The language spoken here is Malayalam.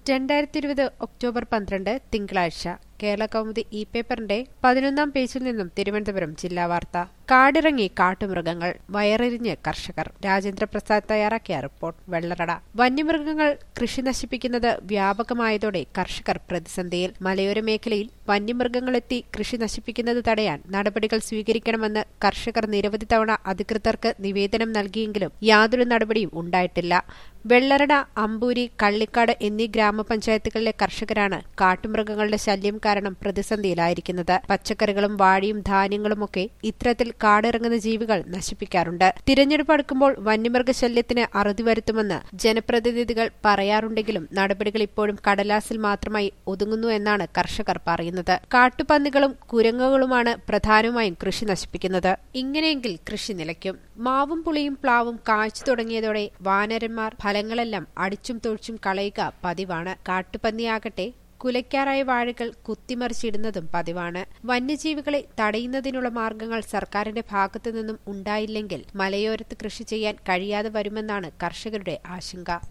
രണ്ടായിരത്തി ഇരുപത് ഒക്ടോബർ പന്ത്രണ്ട് തിങ്കളാഴ്ച കേരള കൗമുദി ഇ പേപ്പറിന്റെ പതിനൊന്നാം പേജിൽ നിന്നും തിരുവനന്തപുരം ജില്ലാ വാർത്ത കാടിറങ്ങി കാട്ടുമൃഗങ്ങൾ വയറെറിഞ്ഞ് കർഷകർ രാജേന്ദ്ര പ്രസാദ് തയ്യാറാക്കിയ റിപ്പോർട്ട് വെള്ളറട വന്യമൃഗങ്ങൾ കൃഷി നശിപ്പിക്കുന്നത് വ്യാപകമായതോടെ കർഷകർ പ്രതിസന്ധിയിൽ മലയോര മേഖലയിൽ വന്യമൃഗങ്ങളെത്തി കൃഷി നശിപ്പിക്കുന്നത് തടയാൻ നടപടികൾ സ്വീകരിക്കണമെന്ന് കർഷകർ നിരവധി തവണ അധികൃതർക്ക് നിവേദനം നൽകിയെങ്കിലും യാതൊരു നടപടിയും ഉണ്ടായിട്ടില്ല വെള്ളറട അമ്പൂരി കള്ളിക്കാട് എന്നീ ഗ്രാമപഞ്ചായത്തുകളിലെ കർഷകരാണ് കാട്ടുമൃഗങ്ങളുടെ ശല്യം കാരണം പ്രതിസന്ധിയിലായിരിക്കുന്നത് പച്ചക്കറികളും വാഴയും ധാന്യങ്ങളുമൊക്കെ ഇത്തരത്തിൽ കാടിറങ്ങുന്ന ജീവികൾ നശിപ്പിക്കാറുണ്ട് തിരഞ്ഞെടുപ്പ് അടുക്കുമ്പോൾ വന്യമൃഗശല്യത്തിന് അറുതി വരുത്തുമെന്ന് ജനപ്രതിനിധികൾ പറയാറുണ്ടെങ്കിലും നടപടികൾ ഇപ്പോഴും കടലാസിൽ മാത്രമായി ഒതുങ്ങുന്നു എന്നാണ് കർഷകർ പറയുന്നത് കാട്ടുപന്നികളും കുരങ്ങുകളുമാണ് പ്രധാനമായും കൃഷി നശിപ്പിക്കുന്നത് ഇങ്ങനെയെങ്കിൽ കൃഷി നിലയ്ക്കും മാവും പുളിയും പ്ലാവും കാഴ്ച തുടങ്ങിയതോടെ വാനരന്മാർ ഫലങ്ങളെല്ലാം അടിച്ചും തൊഴിച്ചും കളയുക പതിവാണ് കാട്ടുപന്നിയാകട്ടെ കുലയ്ക്കാറായ വാഴകൾ കുത്തിമറിച്ചിടുന്നതും പതിവാണ് വന്യജീവികളെ തടയുന്നതിനുള്ള മാർഗങ്ങൾ സർക്കാരിന്റെ ഭാഗത്തുനിന്നും ഉണ്ടായില്ലെങ്കിൽ മലയോരത്ത് കൃഷി ചെയ്യാൻ കഴിയാതെ വരുമെന്നാണ് കർഷകരുടെ ആശങ്ക